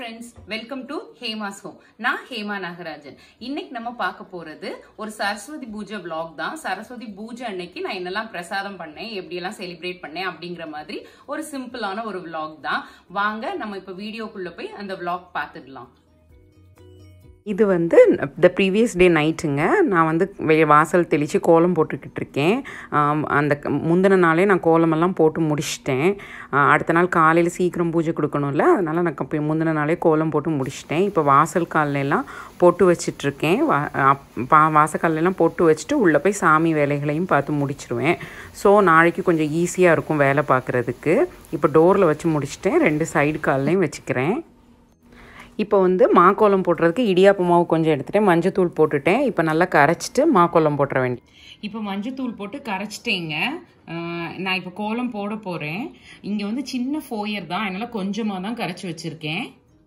friends welcome to Hema's home நான் ஹேமா நாகராஜன் இன்னைக்கு நம்ம பார்க்க போறது ஒரு சரஸ்வதி பூஜை vlog தான் சரஸ்வதி பூஜை அன்னைக்கு நான் என்னெல்லாம் பிரசாதம் பண்ணேன் எப்படியெல்லாம் செலிப்ரேட் பண்ணேன் அப்படிங்கிற மாதிரி ஒரு சிம்பிளான ஒரு vlog தான் வாங்க நம்ம இப்ப வீடியோக்குள்ள போய் அந்த vlog பார்த்துடலாம் இது வந்து த ப்ரீவியஸ் டே நைட்டுங்க நான் வந்து வெ- வாசல் தெளித்து கோலம் போட்டுக்கிட்டு இருக்கேன் ஆம், அந்த க- முந்தின நாளே நான் கோலமெல்லாம் போட்டு முடிச்சிட்டேன் ஆ, அடுத்த நாள் காலையில் சீக்கிரம் பூஜை கொடுக்கணும்ல அதனால் நான் இப்போ முந்தின நாளே கோலம் போட்டு முடிச்சிட்டேன் இப்போ வாசல் கால்ல எல்லாம் போட்டு வச்சிட்ருக்கேன் வா அப்- பா- வாசக்கால்ல எல்லாம் போட்டு வச்சுட்டு உள்ளே போய் சாமி வேலைகளையும் பார்த்து முடிச்சிருவேன் ஸோ நாளைக்கு கொஞ்சம் ஈஸியாக இருக்கும் வேலை பார்க்குறதுக்கு இப்போ டோரில் வச்சு முடிச்சிட்டேன் ரெண்டு சைடு கால்லையும் வச்சுக்கிறேன் இப்போ வந்து மாக்கோலம் போடுறதுக்கு இடியாப்ப மாவு கொஞ்சம் எடுத்துட்டேன் மஞ்சத்தூள் போட்டுட்டேன் இப்போ நல்லா கரைச்சிட்டு மாக்கோலம் போட்டுற வேண்டி இப்போ மஞ்சத்தூள் போட்டு கரைச்சிட்டேங்க அஹ் நான் இப்போ கோலம் போட போறேன் இங்க வந்து சின்ன ஃபோயர் தான் அதனால கொஞ்சமா தான் கரைச்சி வச்சிருக்கேன்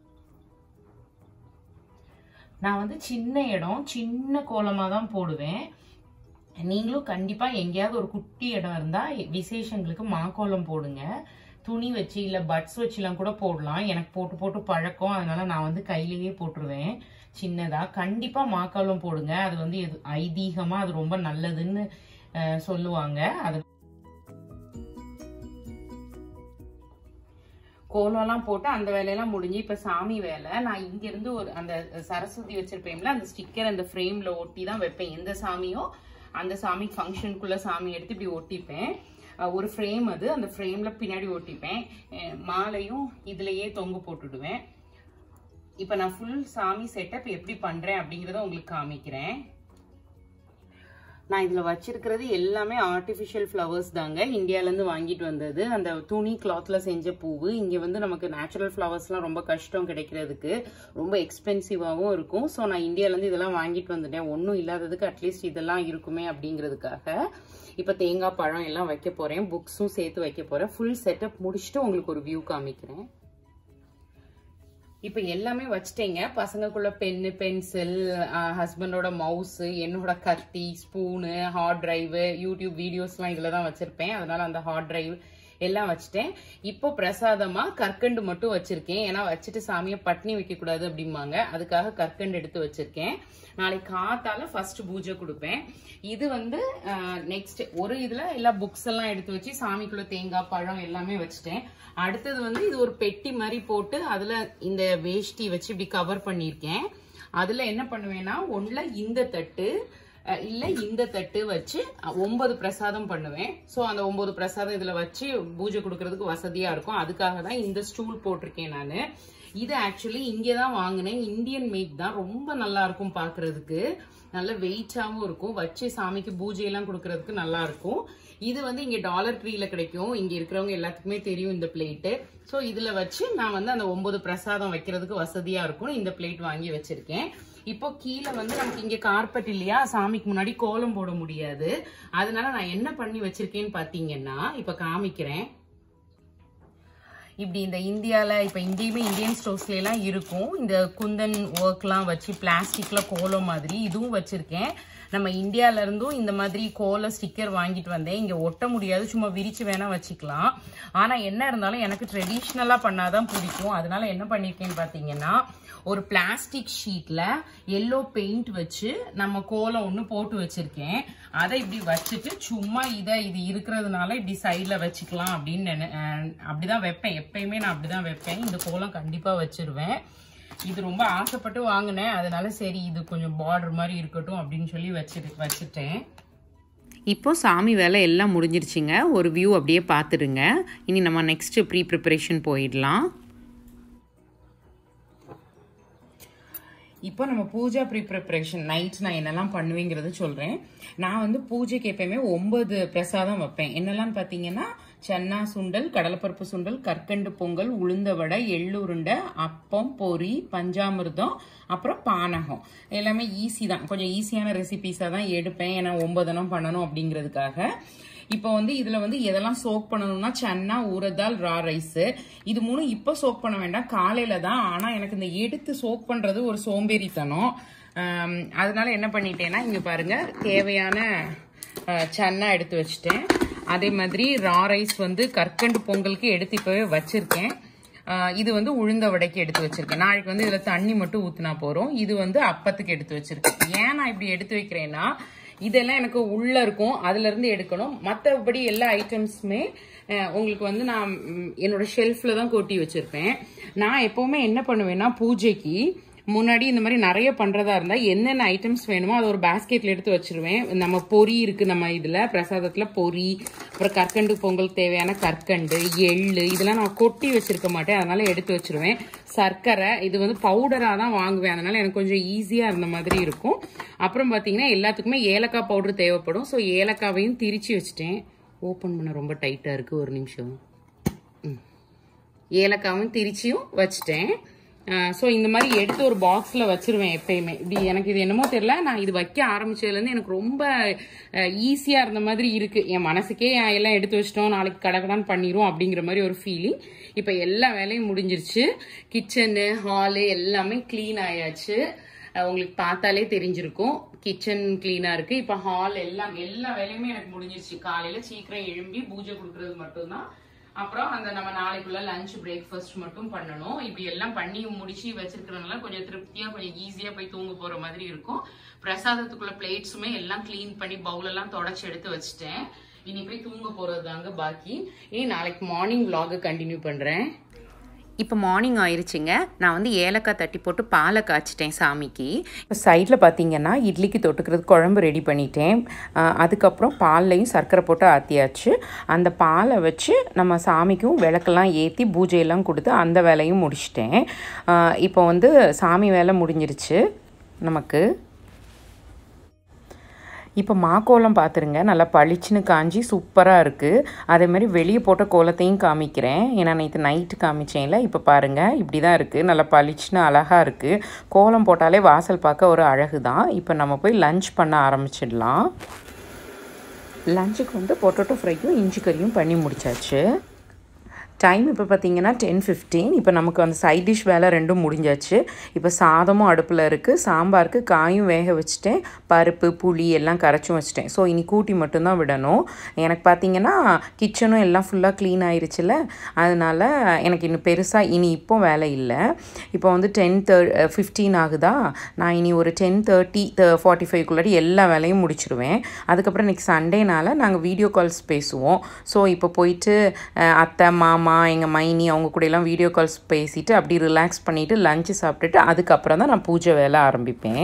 நான் வந்து சின்ன இடம் சின்ன கோலமா தான் போடுவேன் நீங்களும் கண்டிப்பா எங்கேயாவது ஒரு குட்டி இடம் இருந்தா விசேஷங்களுக்கு மாக்கோலம் போடுங்க துணி வச்சு இல்ல பட்ஸ் வச்சுலாம் கூட போடலாம் எனக்கு போட்டு போட்டு பழக்கம் அதனால நான் வந்து கையிலேயே போட்டுருவேன் சின்னதா கண்டிப்பா மாக்கோலம் போடுங்க அது வந்து எது ஐதீகமா அது ரொம்ப நல்லதுன்னு அஹ், சொல்லுவாங்க அது கோலம்லாம் போட்டு அந்த வேலையெல்லாம் முடிஞ்சு இப்ப சாமி வேலை நான் இங்க இருந்து ஒரு அந்த சரஸ்வதி வச்சிருப்பேன்ல அந்த ஸ்டிக்கர் அந்த ஃப்ரேம்ல ஒட்டி தான் வைப்பேன் எந்த சாமியோ அந்த சாமி ஃபங்க்ஷனுக்குள்ள சாமி எடுத்து இப்படி ஒட்டிப்பேன் அஹ் ஒரு ஃப்ரேம் அது அந்த ஃப்ரேம்ல பின்னாடி ஒட்டிப்பேன் அஹ் மாலையும் இதுலயே தொங்க போட்டுடுவேன் இப்ப நான் ஃபுல் சாமி செட்டப் எப்படி பண்றேன் அப்படிங்கறத உங்களுக்கு காமிக்கிறேன் நான் இதுல வச்சிருக்கிறது எல்லாமே ஆர்டிஃபிஷியல் ஃப்ளவர்ஸ் தாங்க இந்தியால இருந்து வாங்கிட்டு வந்தது அந்த துணி கிளாத்ல செஞ்ச பூவு இங்க வந்து நமக்கு நேச்சுரல் ஃப்ளவர்ஸ்லாம் ரொம்ப கஷ்டம் கிடைக்கிறதுக்கு ரொம்ப எக்ஸ்பென்சிவாகவும் இருக்கும் ஸோ நான் இந்தியால இருந்து இதெல்லாம் வாங்கிட்டு வந்துட்டேன் ஒன்றும் இல்லாததுக்கு அட்லீஸ்ட் இதெல்லாம் இருக்குமே அப்படிங்கிறதுக்காக இப்போ தேங்காய் பழம் எல்லாம் வைக்க போறேன் புக்ஸும் சேர்த்து வைக்க போறேன் ஃபுல் செட்டப் முடிச்சுட்டு உங்களுக்கு ஒரு வியூ காமிக்கிறேன் இப்ப எல்லாமே வச்சிட்டேங்க பசங்களுக்குள்ள பென்னு பென்சில் ஹஸ்பண்டோட மவுஸ் என்னோட கத்தி ஸ்பூனு ஹார்ட் டிரைவ் யூடியூப் வீடியோஸ்லாம் இதுல தான் வச்சிருப்பேன் அதனால அந்த ஹார்ட் டிரைவ் எல்லாம் வச்சுட்டேன் இப்போ பிரசாதமா கற்கண்டு மட்டும் வச்சிருக்கேன் ஏன்னா வச்சுட்டு சாமியை பட்னி வைக்க கூடாது அப்படிம்பாங்க அதுக்காக கற்கண்டு எடுத்து வச்சிருக்கேன் நாளைக்கு காத்தால ஃபர்ஸ்ட் பூஜை கொடுப்பேன் இது வந்து நெக்ஸ்ட் ஒரு இதுல எல்லா புக்ஸ் எல்லாம் எடுத்து வச்சு சாமிக்குள்ள தேங்காய் பழம் எல்லாமே வச்சுட்டேன் அடுத்தது வந்து இது ஒரு பெட்டி மாதிரி போட்டு அதுல இந்த வேஷ்டி வச்சு இப்படி கவர் பண்ணியிருக்கேன் அதுல என்ன பண்ணுவேன்னா ஒண்ணுல இந்த தட்டு அஹ், இல்ல இந்த தட்டு வச்சு அஹ், ஒன்பது பிரசாதம் பண்ணுவேன் சோ அந்த ஒன்பது பிரசாதம் இதுல வச்சு பூஜை கொடுக்கறதுக்கு வசதியா இருக்கும் அதுக்காக தான் இந்த ஸ்டூல் போட்டிருக்கேன் நானு இது ஆக்சுவலி இங்கே தான் வாங்கினேன் இந்தியன் மேட் தான் ரொம்ப நல்லா இருக்கும் பார்க்கிறதுக்கு நல்ல வெயிட்டாவும் இருக்கும் வச்சு சாமிக்கு பூஜை எல்லாம் கொடுக்கறதுக்கு நல்லா இருக்கும் இது வந்து இங்க டாலர் ட்ரீல கிடைக்கும் இங்க இருக்கிறவங்க எல்லாத்துக்குமே தெரியும் இந்த பிளேட்டு சோ இதுல வச்சு நான் வந்து அந்த ஒன்பது பிரசாதம் வைக்கிறதுக்கு வசதியா இருக்கும் இந்த பிளேட் வாங்கி வச்சிருக்கேன் இப்போ கீழே வந்து நமக்கு இங்க கார்பெட் இல்லையா சாமிக்கு முன்னாடி கோலம் போட முடியாது அதனால நான் என்ன பண்ணி வச்சிருக்கேன்னு பாத்தீங்கன்னா இப்ப காமிக்கிறேன் இப்படி இந்த இந்தியால இப்ப இங்கேயுமே இந்தியன் ஸ்டோர்ஸ்ல எல்லாம் இருக்கும் இந்த குந்தன் ஒர்க்லாம் வச்சு பிளாஸ்டிக்ல கோலம் மாதிரி இதுவும் வச்சிருக்கேன் நம்ம இந்தியால இருந்தும் இந்த மாதிரி கோல ஸ்டிக்கர் வாங்கிட்டு வந்தேன் இங்க ஒட்ட முடியாது சும்மா விரிச்சு வேணா வச்சுக்கலாம் ஆனா என்ன இருந்தாலும் எனக்கு ட்ரெடிஷ்னலா பண்ணாதான் பிடிக்கும் அதனால என்ன பண்ணிருக்கேன்னு பாத்தீங்கன்னா ஒரு பிளாஸ்டிக் ஷீட்ல எல்லோ பெயிண்ட் வச்சு நம்ம கோலம் ஒண்ணு போட்டு வச்சிருக்கேன் அதை இப்படி வச்சுட்டு சும்மா இதை இது இருக்கிறதுனால இப்படி சைட்ல வச்சுக்கலாம் அப்படின்னு நினை- அஹ் அப்படிதான் வைப்பேன் எப்பயுமே நான் அப்படிதான் வைப்பேன் இந்த கோலம் கண்டிப்பா வச்சிருவேன் இது ரொம்ப ஆசைப்பட்டு வாங்கினேன் அதனால சரி இது கொஞ்சம் பார்டர் மாதிரி இருக்கட்டும் அப்படின்னு சொல்லி வச்சு வச்சுட்டேன் இப்போ சாமி வேலை எல்லாம் முடிஞ்சிருச்சுங்க ஒரு வியூ அப்படியே பார்த்துடுங்க இனி நம்ம நெக்ஸ்ட் ப்ரீ ப்ரிப்பரேஷன் போயிடலாம் இப்போ நம்ம பூஜா ப்ரீ ப்ரிப்பரேஷன் நைட் நான் என்னெல்லாம் பண்ணுவேங்கிறத சொல்றேன் நான் வந்து பூஜைக்கு எப்பயுமே ஒன்பது பிரசாதம் வைப்பேன் என்னெல்லாம் பார்த்தீங்கன்னா சன்னா சுண்டல் கடலைப்பருப்பு சுண்டல் கற்கண்டு பொங்கல் உளுந்த வடை எள்ளுருண்டை அப்பம் பொரி பஞ்சாமிர்தம் அப்புறம் பானகம் எல்லாமே ஈஸி தான் கொஞ்சம் ஈஸியான ரெசிபீஸாக தான் எடுப்பேன் ஏன்னா ஒன்பதனம் பண்ணணும் அப்படிங்கிறதுக்காக இப்போ வந்து இதுல வந்து எதெல்லாம் சோக் பண்ணணும்னா சன்னா ஊரதால் ரா ரைஸ் இது மூணு இப்போ சோக் பண்ண வேண்டாம் காலையில தான் ஆனா எனக்கு இந்த எடுத்து சோக் பண்றது ஒரு சோம்பேறித்தனம் ஆம், அதனால என்ன பண்ணிட்டேன்னா இங்க பாருங்க தேவையான அஹ், சன்னா எடுத்து வச்சுட்டேன் அதே மாதிரி ரா ரைஸ் வந்து கற்கண்டு பொங்கலுக்கு எடுத்து இப்பவே வச்சிருக்கேன் ஆஹ் இது வந்து உளுந்த வடைக்கு எடுத்து வச்சிருக்கேன் நாளைக்கு வந்து இதுல தண்ணி மட்டும் ஊத்துனா போறோம் இது வந்து அப்பத்துக்கு எடுத்து வச்சிருக்கேன் ஏன் நான் இப்படி எடுத்து வைக்கிறேன்னா இதெல்லாம் எனக்கு உள்ள இருக்கும் அதுல இருந்து எடுக்கணும் மற்றபடி எல்லா ஐட்டம்ஸுமே உங்களுக்கு வந்து நான் ம், என்னோட ஷெல்ஃப்ல தான் கொட்டி வச்சிருப்பேன் நான் எப்பவுமே என்ன பண்ணுவேன்னா பூஜைக்கு முன்னாடி இந்த மாதிரி நிறைய பண்றதா இருந்தா என்னென்ன ஐட்டம்ஸ் வேணுமோ அதை ஒரு பேஸ்கெட்ல எடுத்து வச்சிருவேன் நம்ம பொரி இருக்கு நம்ம இதுல பிரசாதத்துல பொரி அப்புறம் கற்கண்டு பொங்கல் தேவையான கற்கண்டு எள்ளு இதெல்லாம் நான் கொட்டி வச்சிருக்க மாட்டேன் அதனால எடுத்து வச்சிருவேன் சர்க்கரை இது வந்து பவுடரா தான் வாங்குவேன் அதனால எனக்கு கொஞ்சம் ஈஸியா இருந்த மாதிரி இருக்கும் அப்புறம் பாத்தீங்கன்னா எல்லாத்துக்குமே ஏலக்காய் பவுடர் தேவைப்படும் ஸோ ஏலக்காவையும் திரிச்சு வச்சுட்டேன் ஓப்பன் பண்ண ரொம்ப டைட்டா இருக்கு ஒரு நிமிஷம் ஏலக்காவும் திரிச்சியும் வச்சுட்டேன் ஸோ இந்த மாதிரி எடுத்து ஒரு பாக்ஸில் வச்சிருவேன் எப்பயுமே இப்படி எனக்கு இது என்னமோ தெரியல நான் இது வைக்க ஆரம்பிச்சதுலேருந்து எனக்கு ரொம்ப ஈஸியாக இருந்த மாதிரி இருக்கு என் மனசுக்கே எல்லாம் எடுத்து வச்சிட்டோம் நாளைக்கு கடகடான்னு பண்ணிரும் அப்படிங்கிற மாதிரி ஒரு ஃபீலிங் இப்போ எல்லா வேலையும் முடிஞ்சிருச்சு கிச்சனு ஹாலு எல்லாமே க்ளீன் ஆயாச்சு அஹ் உங்களுக்கு பார்த்தாலே தெரிஞ்சிருக்கும் கிச்சன் கிளீனா இருக்கு இப்ப ஹால் எல்லாம் எல்லா வேலையுமே எனக்கு முடிஞ்சிருச்சு காலையில சீக்கிரம் எழும்பி பூஜை கொடுக்கறது மட்டும்தான் அப்புறம் அந்த நம்ம நாளைக்குள்ள லஞ்ச் பிரேக்ஃபாஸ்ட் மட்டும் பண்ணணும் இப்படி எல்லாம் பண்ணி முடிச்சு வச்சிருக்கிறதுனால கொஞ்சம் திருப்தியா கொஞ்சம் ஈஸியா போய் தூங்க போற மாதிரி இருக்கும் பிரசாதத்துக்குள்ள பிளேட்ஸுமே எல்லாம் க்ளீன் பண்ணி பவுல் எல்லாம் தொடச்சு எடுத்து வச்சுட்டேன் இனி போய் தூங்க போறது தாங்க பாக்கி ஏன் நாளைக்கு மார்னிங் vlog கண்டினியூ பண்றேன் இப்போ மார்னிங் ஆயிருச்சுங்க நான் வந்து ஏலக்காய் தட்டி போட்டு பாலை காய்ச்சிட்டேன் சாமிக்கு இப்போ சைடில் பார்த்தீங்கன்னா இட்லிக்கு தொட்டுக்கிறது குழம்பு ரெடி பண்ணிட்டேன் ஆஹ் அதுக்கப்புறம் பால்லையும் சர்க்கரை போட்டு ஆற்றியாச்சு அந்த பாலை வச்சு நம்ம சாமிக்கும் விளக்கெல்லாம் ஏற்றி பூஜையெல்லாம் கொடுத்து அந்த வேலையும் முடிச்சிட்டேன் ஆஹ் இப்போ வந்து சாமி வேலை முடிஞ்சிருச்சு நமக்கு இப்போ மாக்கோலம் பார்த்துருங்க நல்லா பளிச்சுன்னு காஞ்சி சூப்பராக இருக்குது அதே மாதிரி வெளியே போட்ட கோலத்தையும் காமிக்கிறேன் ஏன்னா நேற்று நைட்டு காமிச்சேன்ல இப்போ பாருங்கள் இப்படி தான் இருக்குது நல்லா பளிச்சுன்னு அழகாக இருக்குது கோலம் போட்டாலே வாசல் பார்க்க ஒரு அழகு தான் இப்போ நம்ம போய் லஞ்ச் பண்ண ஆரம்பிச்சிடலாம் லஞ்சுக்கு வந்து பொட்டோட்டோ ஃப்ரையும் இஞ்சி கறியும் பண்ணி முடிச்சாச்சு டைம் இப்போ பார்த்தீங்கன்னா டென் ஃபிஃப்டீன் இப்போ நமக்கு அந்த சைட் டிஷ் வேலை ரெண்டும் முடிஞ்சாச்சு இப்போ சாதமும் அடுப்பில் இருக்குது சாம்பாருக்கு காயும் வேக வச்சுட்டேன் பருப்பு புளி எல்லாம் கரைச்சும் வச்சுட்டேன் ஸோ இனி கூட்டி மட்டும்தான் விடணும் எனக்கு பார்த்தீங்கன்னா கிச்சனும் எல்லாம் ஃபுல்லாக க்ளீன் ஆயிருச்சுல அதனால எனக்கு இன்னும் பெருசாக இனி இப்போ வேலை இல்லை இப்போ வந்து டென் தேர் ஃபிஃப்டீன் ஆகுதா நான் இனி ஒரு டென் தேர்ட்டி ஃபார்ட்டி ஃபைவ்க்குள்ளாடி எல்லா வேலையும் முடிச்சிருவேன் அதுக்கப்புறம் இன்றைக்கி சண்டேனால நாங்கள் வீடியோ கால்ஸ் பேசுவோம் ஸோ இப்போ போயிட்டு அஹ், அத்தை மாமா எங்கள் மைனி அவங்க கூட எல்லாம் வீடியோ கால்ஸ் பேசிட்டு அப்படி ரிலாக்ஸ் பண்ணிவிட்டு லஞ்சு சாப்பிட்டுட்டு அதுக்கப்புறம் தான் நான் பூஜை வேலை ஆரம்பிப்பேன்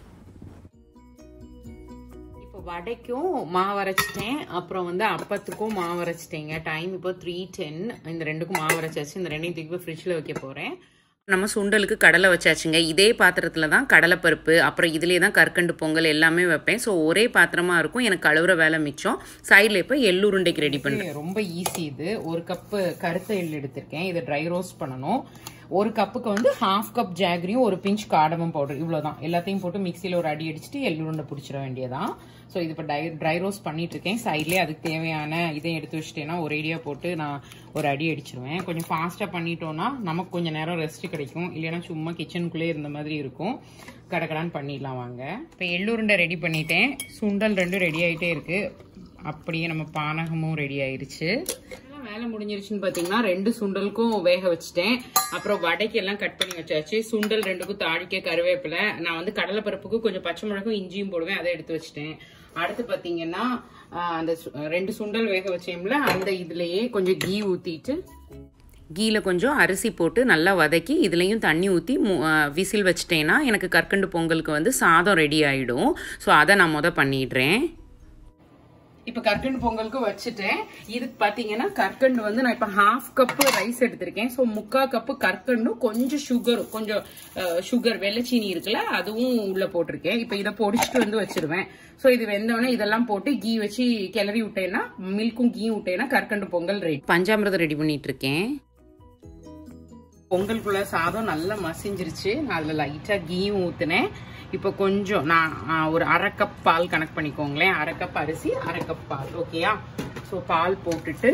இப்போ வடைக்கும் மாவு அரைச்சிட்டேன் அப்புறம் வந்து அப்பத்துக்கும் மாவு அரைச்சிட்டேங்க டைம் இப்போ த்ரீ டென் இந்த ரெண்டுக்கும் மாவு அரைச்சாச்சு இந்த ரெண்டையும் தூக்கி போய் ஃப்ரிட்ஜில் வைக்க போகிறேன் நம்ம சுண்டலுக்கு கடலை வச்சாச்சுங்க இதே பாத்திரத்தில் தான் கடலைப்பருப்பு அப்புறம் இதிலே தான் கற்கண்டு பொங்கல் எல்லாமே வைப்பேன் ஸோ ஒரே பாத்திரமா இருக்கும் எனக்கு கழுவுற வேலை மிச்சம் சைடில் இப்போ எள்ளுருண்டைக்கு ரெடி பண்ணுறேன் இது ரொம்ப ஈஸி இது ஒரு கப்பு கருத்த எள் எடுத்திருக்கேன் இதை ட்ரை ரோஸ்ட் பண்ணணும் ஒரு கப்புக்கு வந்து ஹாஃப் கப் ஜாகரியும் ஒரு பிஞ்ச் காடமம் பவுடர் இவ்வளவுதான் எல்லாத்தையும் போட்டு மிக்சியில் ஒரு அடி அடிச்சுட்டு எள்ளுருண்டை பிடிச்சிட வேண்டியதான் ஸோ இது இப்போ டை ட்ரை ரோஸ்ட் பண்ணிட்டு இருக்கேன் சைட்லேயே அதுக்கு தேவையான இதை எடுத்து வச்சுட்டேன்னா ஒரேடியாக போட்டு நான் ஒரு அடி அடிச்சிருவேன் கொஞ்சம் ஃபாஸ்ட்டாக பண்ணிட்டோம்னா நமக்கு கொஞ்சம் நேரம் ரெஸ்ட் கிடைக்கும் இல்லைன்னா சும்மா கிச்சனுக்குள்ளே இருந்த மாதிரி இருக்கும் கடகடான்னு பண்ணிடலாம் வாங்க இப்போ எள்ளுருண்டை ரெடி பண்ணிட்டேன் சுண்டல் ரெண்டும் ரெடி ஆகிட்டே இருக்கு அப்படியே நம்ம பானகமும் ரெடி ஆயிருச்சு எல்லாம் வேலை முடிஞ்சிருச்சுன்னு பார்த்தீங்கன்னா ரெண்டு சுண்டலுக்கும் வேக வச்சுட்டேன் அப்புறம் வடைக்கு எல்லாம் கட் பண்ணி வச்சாச்சு சுண்டல் ரெண்டுக்கும் தாளிக்க கருவேப்பிலை நான் வந்து கடலைப்பருப்புக்கு கொஞ்சம் பச்சை மிளகும் இஞ்சியும் போடுவேன் அதை எடுத்து வச்சுட்டேன் அடுத்து பார்த்தீங்கன்னா ஆஹ், அந்த சு- ரெண்டு சுண்டல் வேக வச்சேம்ல அந்த இதுலயே கொஞ்சம் கீ ஊத்திட்டு கீல கொஞ்சம் அரிசி போட்டு நல்லா வதக்கி இதுலேயும் தண்ணி ஊற்றி விசில் வச்சிட்டேன்னா எனக்கு கற்கண்டு பொங்கலுக்கு வந்து சாதம் ரெடி ஆகிடும் ஸோ அதை நான் முத பண்ணிடுறேன் இப்ப கற்கண்டு பொங்கலுக்கு வச்சுட்டேன் இதுக்கு பாத்தீங்கன்னா கற்கண்டு வந்து நான் இப்ப ஹாஃப் கப் ரைஸ் எடுத்திருக்கேன் சோ முக்கா கப்பு கற்கண்டும் கொஞ்சம் சுகரும் கொஞ்சம் சுகர் வெள்ளச்சீனி இருக்குல்ல அதுவும் உள்ள போட்டிருக்கேன் இப்ப இதை பொடிச்சிட்டு வந்து வச்சிருவேன் சோ இது வெந்தவொடனே இதெல்லாம் போட்டு கீ வச்சு கிளறி விட்டேன்னா மில்க்கும் கீ விட்டேன்னா கற்கண்டு பொங்கல் ரெடி பஞ்சாமிரதம் ரெடி பண்ணிட்டு இருக்கேன் பொங்கலுக்குள்ள சாதம் நல்லா மசிஞ்சிருச்சு நான் அதில் லைட்டாக கீயும் ஊற்றினேன் இப்போ கொஞ்சம் நான் ஆ, ஒரு அரை கப் பால் கணக்கு பண்ணிக்கோங்களேன் அரை கப் அரிசி அரை கப் பால் ஓகேயா ஸோ பால் போட்டுட்டு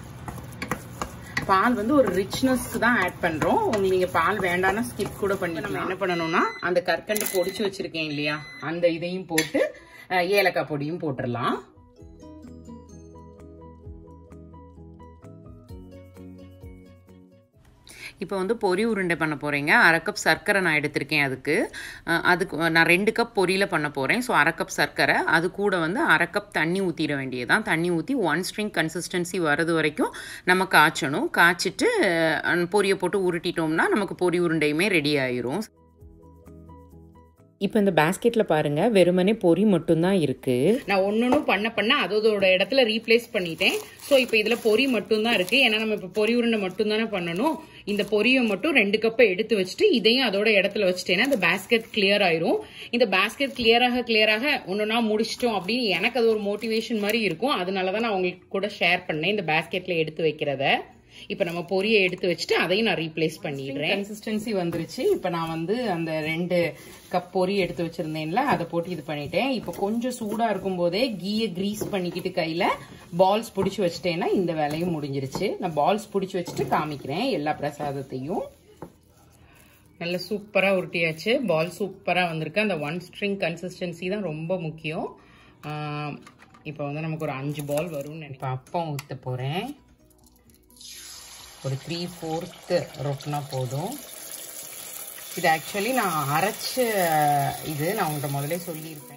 பால் வந்து ஒரு ரிச்னஸ் தான் ஆட் பண்றோம் உங்களுக்கு நீங்க பால் வேண்டாம்னா ஸ்கிப் கூட பண்ணி நம்ம என்ன பண்ணணும்னா அந்த கற்கண்டு பொடிச்சு வச்சிருக்கேன் இல்லையா அந்த இதையும் போட்டு அஹ், ஏலக்காய் பொடியும் போட்டுடலாம் இப்போ வந்து பொரி உருண்டை பண்ண போகிறேங்க அரை கப் சர்க்கரை நான் எடுத்திருக்கேன் அதுக்கு அஹ் அதுக்கு நான் ரெண்டு கப் பொரியில் பண்ண போகிறேன் ஸோ அரை கப் சர்க்கரை அது கூட வந்து அரை கப் தண்ணி ஊற்றிட வேண்டியதான் தண்ணி ஊற்றி ஒன் ஸ்ட்ரிங் கன்சிஸ்டன்சி வரது வரைக்கும் நம்ம காய்ச்சணும் காய்ச்சிட்டு அஹ், பொரியை போட்டு உருட்டிட்டோம்னா நமக்கு பொரி உருண்டையுமே ரெடி ஆயிரும் இப்போ இந்த பேஸ்கெட்டில் பாருங்கள் வெறுமனே பொரி மட்டும்தான் இருக்குது நான் ஒன்னொன்னும் பண்ண பண்ண அதோட இடத்துல ரீப்ளேஸ் பண்ணிட்டேன் ஸோ இப்போ இதுல பொரி மட்டும் தான் இருக்கு ஏன்னா நம்ம இப்போ பொரி உருண்டை மட்டும் தானே பண்ணணும் இந்த பொரியை மட்டும் ரெண்டு கப்பை எடுத்து வச்சுட்டு இதையும் அதோட இடத்துல வச்சுட்டேன்னா இந்த பேஸ்கெட் கிளியர் ஆயிரும் இந்த பேஸ்கெட் கிளியராக கிளியராக ஒன்னொன்னா முடிச்சிட்டோம் அப்படின்னு எனக்கு அது ஒரு மோட்டிவேஷன் மாதிரி இருக்கும் அதனால தான் நான் உங்களுக்கு கூட ஷேர் பண்ணேன் இந்த பேஸ்கெட்ல எடுத்து வைக்கிறத இப்போ நம்ம பொரியை எடுத்து வச்சுட்டு அதையும் நான் ரீப்ளேஸ் பண்ணிடுறேன் கன்சிஸ்டன்சி வந்துருச்சு இப்போ நான் வந்து அந்த ரெண்டு கப் பொரி எடுத்து வச்சிருந்தேன்ல அதை போட்டு இது பண்ணிட்டேன் இப்போ கொஞ்சம் சூடா இருக்கும் போதே கீயை கிரீஸ் பண்ணிக்கிட்டு கையில பால்ஸ் பிடிச்சி வச்சுட்டேன்னா இந்த வேலையும் முடிஞ்சிருச்சு நான் பால்ஸ் பிடிச்சி வச்சுட்டு காமிக்கிறேன் எல்லா பிரசாதத்தையும் நல்ல சூப்பராக உருட்டியாச்சு பால் சூப்பராக வந்திருக்கு அந்த ஒன் ஸ்ட்ரிங் கன்சிஸ்டன்சி தான் ரொம்ப முக்கியம் இப்போ வந்து நமக்கு ஒரு அஞ்சு பால் வரும்னு நினைப்பேன் அப்பம் ஊற்ற போகிறேன் ஒரு த்ரீ ஃபோர்த்து ரொட்டினா போதும் இது ஆக்சுவலி நான் அரைச்ச இது நான் உங்கள்கிட்ட முதல்ல சொல்லியிருப்பேன்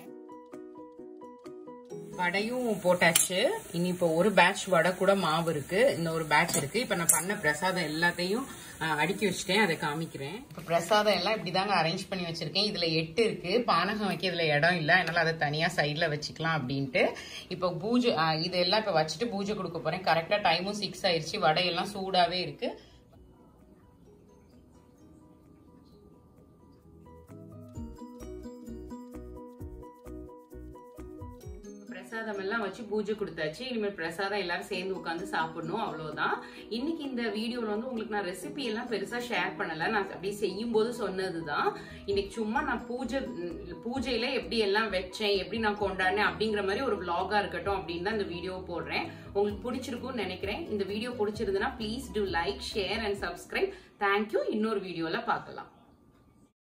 வடையும் போட்டாச்சு இனி இப்போ ஒரு பேட்ச் வடை கூட மாவு இருக்கு இந்த ஒரு பேட்ச் இருக்கு இப்போ நான் பண்ண பிரசாதம் எல்லாத்தையும் அஹ், அடுக்கி வச்சுட்டேன் அதை காமிக்கிறேன் இப்போ பிரசாதம் எல்லாம் இப்படிதாங்க அரேஞ்ச் பண்ணி வச்சிருக்கேன் இதுல எட்டு இருக்கு பானகம் வைக்க இதுல இடம் இல்லை அதனால அதை தனியா சைட்ல வச்சுக்கலாம் அப்படின்ட்டு இப்போ பூஜை அஹ், இதெல்லாம் இப்போ வச்சுட்டு பூஜை கொடுக்க போறேன் கரெக்டா டைமும் சிக்ஸ் ஆயிருச்சு வடையெல்லாம் சூடாவே இருக்கு பிரசாதம் எல்லாம் வச்சு பூஜை கொடுத்தாச்சு இனிமேல் பிரசாதம் எல்லாரும் சேர்ந்து உட்காந்து சாப்பிடணும் அவ்வளவுதான் இன்னைக்கு இந்த வீடியோல வந்து உங்களுக்கு நான் ரெசிபி எல்லாம் பெருசா ஷேர் பண்ணல நான் அப்படியே செய்யும் போது சொன்னதுதான் இன்னைக்கு சும்மா நான் பூஜை ம், பூஜையில எப்படி எல்லாம் வச்சேன் எப்படி நான் கொண்டாடினேன் அப்படிங்கிற மாதிரி ஒரு vlog-ஆ இருக்கட்டும் அப்படின்னு தான் இந்த வீடியோ போடுறேன் உங்களுக்கு பிடிச்சிருக்கும்னு நினைக்கிறேன் இந்த வீடியோ பிடிச்சிருந்ததுன்னா please do like share and subscribe thank you இன்னொரு வீடியோல பார்க்கலாம்